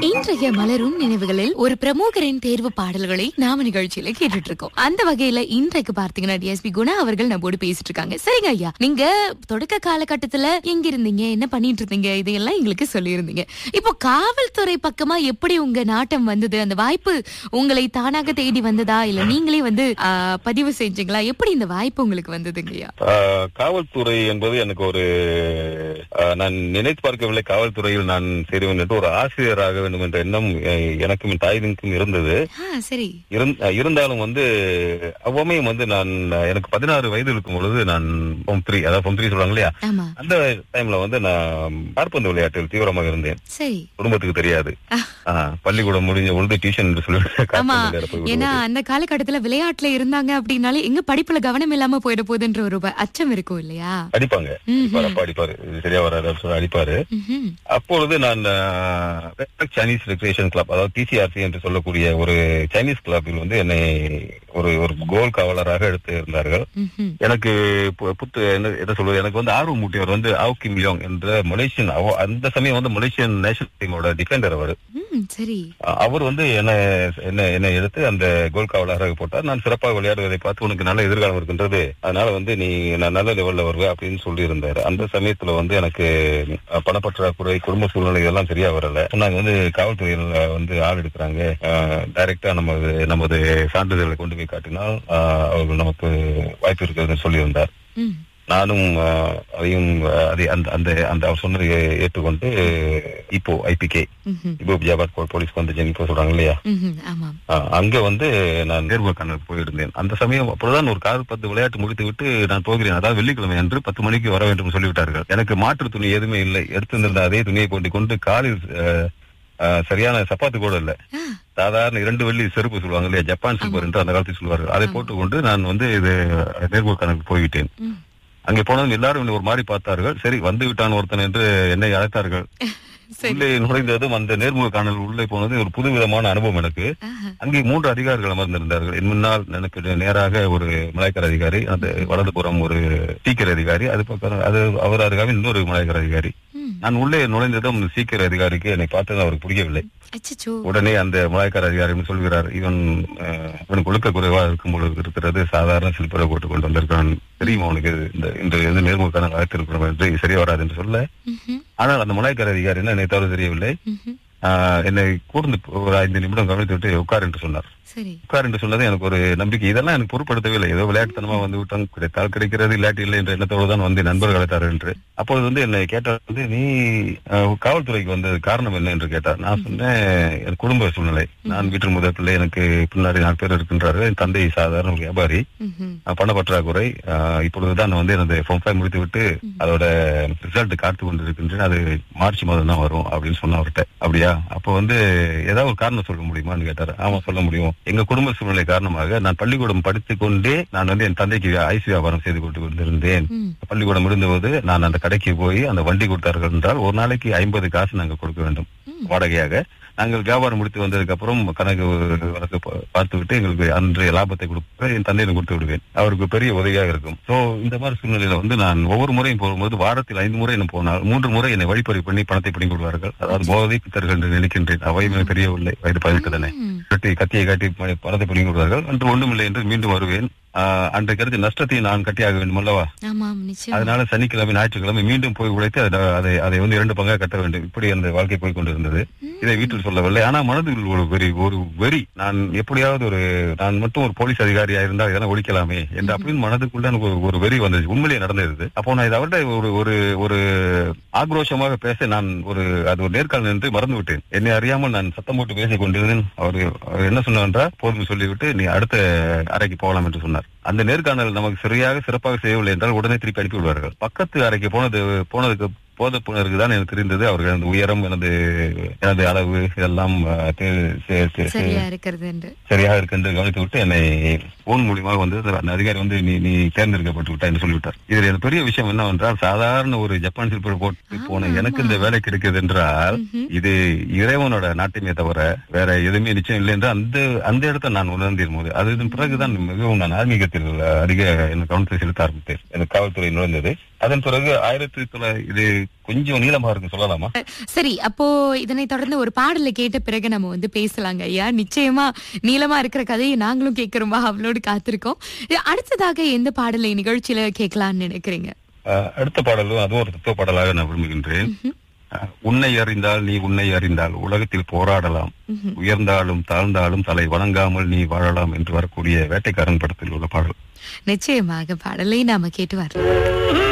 இன்றைய மலரும் நினைவுகளில் ஒரு பிரமுகரின் தேர்வு பாடல்களை நாம நிகழ்ச்சியில கேட்டுட்டு இருக்கோம் அந்த வகையில இன்றைக்கு பார்த்தீங்கன்னா டிஎஸ்பி குணா அவர்கள் நம்மோடு பேசிட்டு இருக்காங்க சரிங்க ஐயா நீங்க தொடக்க காலகட்டத்துல எங்க இருந்தீங்க என்ன பண்ணிட்டு இருந்தீங்க இதையெல்லாம் எங்களுக்கு சொல்லியிருந்தீங்க இப்போ காவல்துறை பக்கமா எப்படி உங்க நாட்டம் வந்தது அந்த வாய்ப்பு உங்களை தானாக தேடி வந்ததா இல்ல நீங்களே வந்து ஆ, பதிவு செஞ்சீங்களா எப்படி இந்த வாய்ப்பு உங்களுக்கு வந்ததுங்க ஐயா ஆஹ், காவல்துறை என்பது எனக்கு ஒரு ஆஹ், நான் நினைத்து பார்க்கவில்லை காவல்துறையில் நான் சேருவேன் என்று ஒரு ஆசிரியராக வேண்டும் என்ற எண்ணம் அஹ், எனக்கும் என் தாயினுக்கும் இருந்தது ஆ, சரி இருந்- அஹ், இருந்தாலும் வந்து அவ்வமையும் வந்து நான் அஹ், எனக்கு பதினாறு வயது இருக்கும் பொழுது நான் பொம் த்ரீ அதாவது பொம் த்ரீ சொல்றாங்க இல்லையா ஆமா அந்த டைம்ல வந்து நான் காற்பந்து விளையாட்டில் தீவிரமாக இருந்தேன் சரி குடும்பத்துக்கு தெரியாது ஆஹ், பள்ளிக்கூடம் முடிஞ்ச பொழுது டியூஷன் என்று சொல்லிட்டு ஆமா காற்பந்து விளையாட போய் ஏன்னா விடுவது. அந்த காலகட்டத்துல விளையாட்டுல இருந்தாங்க அப்படின்னாலே எங்க படிப்புல கவனம் இல்லாம போயிட போகுதுன்ற ஒரு ப- அச்சம் இருக்கும் இல்லையா அடிப்பாங்க அடிப்பாரு, அப்பா அடிப்பாரு இது சரியா வராது அப்படின்னு சொல்லி அடிப்பாரு ம்ஹும். அப்பொழுது நான் சைனீஸ் ரெக்ரியேஷன் கிளப் அதாவது டிசிஆர்சி என்று சொல்லக்கூடிய ஒரு சைனீஸ் கிளப்பில் வந்து என்னை ஒரு ஒரு கோல் காவலராக எடுத்து இருந்தார்கள் ம்ஹும். எனக்கு பு- புத்து என்ன என்ன சொல்வது எனக்கு வந்து ஆர்வம் மூட்டியவர் வந்து ஆவ் கிம் லியோங் என்ற மலேசியன் அவ- அந்த சமயம் வந்து மலேசியன் நேஷனல் டீமோட டிஃபெண்டர் அவர் ம், சரி அ- அவர் வந்து என்ன என்ன என்னை எடுத்து அந்த கோல் காவலராக போட்டார் நான் சிறப்பாக விளையாடுவதை பார்த்து உனக்கு நல்ல எதிர்காலம் இருக்கின்றது அதனால வந்து நீ நான் நல்ல லெவல்ல வருவே அப்படின்னு சொல்லி இருந்தாரு அந்த சமயத்துல வந்து எனக்கு அ, பணப்பற்றாக்குறை குடும்ப சூழ்நிலை இதெல்லாம் சரியா வரல நாங்க வந்து காவல்துறையில வந்து ஆள் எடுக்கிறாங்க டைரக்டா நமது நமது சான்றிதழை கொண்டு போய் காட்டினால் அ, அவர்கள் நமக்கு வாய்ப்பு இருக்கிறதுன்னு சொல்லியிருந்தார் ம், நானும் அஹ், அதையும் அஹ், அதை அந்த அந்த அந்த அவர் சொன்னதை ஏற்றுக்கொண்டு இப்போ ஐபிகே ம்ஹும். இப்போ ஜாபாத் போலீஸ்க்கு வந்து ஜெனிப்போ சொல்றாங்க இல்லையா ம்ஹும். ஆமாம் அஹ், அங்க வந்து நான் நேர்முக போயிருந்தேன் அந்த சமயம் அப்பொழுதுதான் ஒரு கால் பத்து விளையாட்டு முடித்து விட்டு நான் போகிறேன் அதாவது வெள்ளிக்கிழமை அன்று பத்து மணிக்கு வர வேண்டும் சொல்லிவிட்டார்கள் எனக்கு மாற்று துணி எதுவுமே இல்லை எடுத்திருந்த அதே துணியை போட்டுக் கொண்டு காலில் அஹ், அஹ், சரியான சப்பாத்து கூட இல்ல ஆ, சாதாரண இரண்டு வெள்ளி செருப்பு சொல்லுவாங்க இல்லையா ஜப்பான் சில்வர் என்று அந்த காலத்தில் சொல்வார்கள் அதை போட்டுக்கொண்டு நான் வந்து இது நேர்முக கணக்கு போய்விட்டேன் ம். அங்கே போனதும் எல்லாரும் என்னை ஒரு மாதிரி பார்த்தார்கள் சரி வந்து விட்டான் ஒருத்தன் என்று என்னை அழைத்தார்கள் சரி உள்ளே நுழைந்ததும் அந்த நேர்முக காணல் உள்ளே போனது ஒரு புதுவிதமான அனுபவம் எனக்கு ஆஹா. அங்கே மூன்று அதிகாரிகள் அமர்ந்திருந்தார்கள் என் முன்னால் எனக்கு நேராக ஒரு மலாய்க்கார அதிகாரி அந்த வலதுபுறம் ஒரு சீக்கிர அதிகாரி அது பக்கம் அது அவர் அருகாமல் இன்னொரு மலாய்க்கார அதிகாரி ம். நான் உள்ளே நுழைந்ததும் சீக்கிர அதிகாரிக்கு என்னை பார்த்தது அவருக்கு பிடிக்கவில்லை அச்சச்சோ உடனே அந்த மலாய்க்கார அதிகாரி சொல்கிறார் இவன் அஹ், இவனுக்கு ஒழுக்க குறைவா இருக்கும் பொழுது இருக்கிறது சாதாரண சில்பரை போட்டு கொண்டு வந்திருக்கான் தெரியுமா அவனுக்கு இது? இந்த இந்த இது நேர்முக அழைத்திருக்கிறோம் என்று சரியா வராது என்று சொல்ல ம்ஹும். ஆனால் அந்த மலாய்க்கார அதிகாரி என்ன என்னை தவிர தெரியவில்லை ம்ஹும். ஆஹ், என்னை கூர்ந்து ஒரு ஐந்து நிமிடம் கவனித்து விட்டு உட்கார் என்று சொன்னார் சரி உட்கார் என்று சொன்னது எனக்கு ஒரு நம்பிக்கை இதெல்லாம் எனக்கு பொருட்படுத்தவே இல்லை ஏதோ விளையாட்டுத்தனமா வந்து விட்டான் கிடைத்தால் கிடைக்கிறது இல்லாட்டி இல்லை என்ற எண்ணத்தோடு தான் வந்து நண்பர்கள் அழைத்தார் என்று அப்பொழுது வந்து என்னை கேட்டார் வந்து நீ ஆஹ், காவல்துறைக்கு வந்தது காரணம் என்ன என்று கேட்டார் நான் சொன்னேன் என் குடும்ப சூழ்நிலை நான் வீட்டில் முதல் பிள்ளை எனக்கு பின்னாடி நாலு பேர் இருக்கின்றார்கள் என் தந்தை சாதாரண ஒரு வியாபாரி ம்ஹும். ஆஹ், பண பற்றாக்குறை ஆஹ், இப்பொழுதுதான் நான் வந்து எனது ஃபோன் ஃபைவ் முடித்து விட்டு அதோட ரிசல்ட் காத்து கொண்டு இருக்கின்றேன் அது மார்ச் மாதம் தான் வரும் அப்படின்னு சொன்ன அவர்கிட்ட அப்படியா அப்போ வந்து ஏதாவது ஒரு காரணம் சொல்ல முடியுமான்னு கேட்டாரு ஆமா சொல்ல முடியும் எங்க குடும்ப சூழ்நிலை காரணமாக நான் பள்ளிக்கூடம் படித்துக் கொண்டே நான் வந்து என் தந்தைக்கு ஐசி வியாபாரம் செய்து கொண்டு கொண்டிருந்தேன் ம். பள்ளிக்கூடம் முடிந்தபோது நான் அந்த கடைக்கு போய் அந்த வண்டி கொடுத்தார்கள் என்றால் ஒரு நாளைக்கு ஐம்பது காசு நாங்கள் கொடுக்க வேண்டும் ம். வாடகையாக நாங்கள் வியாபாரம் முடித்து வந்ததுக்கு அப்புறம் கணக்கு வழக்கு பா- பார்த்து விட்டு எங்களுக்கு அன்றைய லாபத்தை கொடுப்பேன் என் தந்தையிடம் கொடுத்து விடுவேன் அவருக்கு பெரிய உதவியாக இருக்கும் சோ இந்த மாதிரி சூழ்நிலையில வந்து நான் ஒவ்வொரு முறையும் போகும்போது வாரத்தில் ஐந்து முறை என்ன போனால் மூன்று முறை என்னை வழிப்பறி பண்ணி பணத்தை பிடிங்கி விடுவார்கள் அதாவது போதை பித்தர்கள் என்று நினைக்கின்றேன் அவை எனக்கு தெரியவில்லை வயது பதினெட்டு தானே ம். கட்டி கத்தியை காட்டி ப- பணத்தை பிடிங்கி விடுவார்கள் அன்று ஒன்றுமில்லை என்று மீண்டும் வருவேன் ஆஹ், அன்றைக்கு அடுத்து நஷ்டத்தை நான் கட்டியாக வேண்டும் அல்லவா ஆமாம் நிச்சயம் அதனால சனிக்கிழமை ஞாயிற்றுக்கிழமை மீண்டும் போய் உழைத்து அதை அதை அதை வந்து இரண்டு பங்கா கட்ட வேண்டும் இப்படி அந்த வாழ்க்கை போய் கொண்டிருந்தது இதை வீட்டில் சொல்லவில்லை ஆனா மனதில் ஒரு வெறி ஒரு வெறி நான் எப்படியாவது ஒரு நான் மட்டும் ஒரு போலீஸ் அதிகாரியா இருந்தால் இதெல்லாம் ஒழிக்கலாமே என்று அப்படின்னு மனதுக்குள்ள எனக்கு ஒரு- ஒரு வெறி வந்தது உண்மையிலேயே நடந்தது அப்போ நான் இதை அவர்கிட்ட ஒரு ஒரு ஒரு ஆக்ரோஷமாக பேச நான் ஒரு அது ஒரு நேர்காணல் என்று மறந்து விட்டேன் என்னை அறியாமல் நான் சத்தம் போட்டு பேசிக் கொண்டிருந்தேன் அவர் அவர் என்ன சொன்னார் என்றால் போதும் சொல்லிவிட்டு நீ அடுத்த அறைக்கு போகலாம் என்று சொன்னார் அந்த நேர்காணல் நமக்கு சரியாக சிறப்பாக செய்யவில்லை என்றால் உடனே திருப்பி அனுப்பி விடுவார்கள் பக்கத்து அறைக்கு போனது போனதுக்கு போத புனருக்கு தான் எனக்கு தெரிந்தது அவர்கள் எனது உயரம் எனது எனது அளவு இதெல்லாம் அஹ், தே- சே- சே- சரியா இருக்கிறது என்று சரியாக இருக்கு என்று கவனித்து விட்டு என்னை போன் மூலியமாக வந்து அந்த அதிகாரி வந்து நீ நீ தேர்ந்தெடுக்கப்பட்டு விட்டா என்று சொல்லிவிட்டார் இதுல எனக்கு பெரிய விஷயம் என்னவென்றால் சாதாரண ஒரு ஜப்பான் சிற்பர் போட்டு போன எனக்கு இந்த வேலை கிடைக்கிறது என்றால் ம்ஹும். இது இறைவனோட நாட்டியமே தவிர வேற எதுவுமே நிச்சயம் இல்லை என்று அந்த அந்த இடத்தை நான் உணர்ந்திருக்கும் போது அது இதன் பிறகுதான் மிகவும் நான் ஆன்மீகத்தில் அதிக எனக்கு கவனத்தை செலுத்த ஆரம்பித்தேன் எனக்கு காவல்துறை நுழைந்தது அதன் பிறகு ஆயிரத்தி தொள்ளாயிரத்தி இது கொஞ்சம் நீளமா இருக்கு சொல்லலாமா சரி அப்போ இதனை தொடர்ந்து ஒரு பாடலை கேட்ட பிறகு நம்ம வந்து பேசலாங்க ஐயா நிச்சயமா நீளமா இருக்கிற கதையை நாங்களும் கேட்கிறோமா அவளோடு காத்திருக்கோம் அடுத்ததாக எந்த பாடலை நிகழ்ச்சியில கேட்கலாம்னு நினைக்கிறீங்க அஹ், அடுத்த பாடலும் அதுவும் ஒரு தத்துவ பாடலாக நான் விரும்புகின்றேன் அஹ், உன்னை அறிந்தால் நீ உன்னை அறிந்தால் உலகத்தில் போராடலாம் உயர்ந்தாலும் தாழ்ந்தாலும் தலை வணங்காமல் நீ வாழலாம் என்று வரக்கூடிய வேட்டைக்காரன் படத்தில் உள்ள பாடல் நிச்சயமாக பாடலை நாம கேட்டு வரலாம்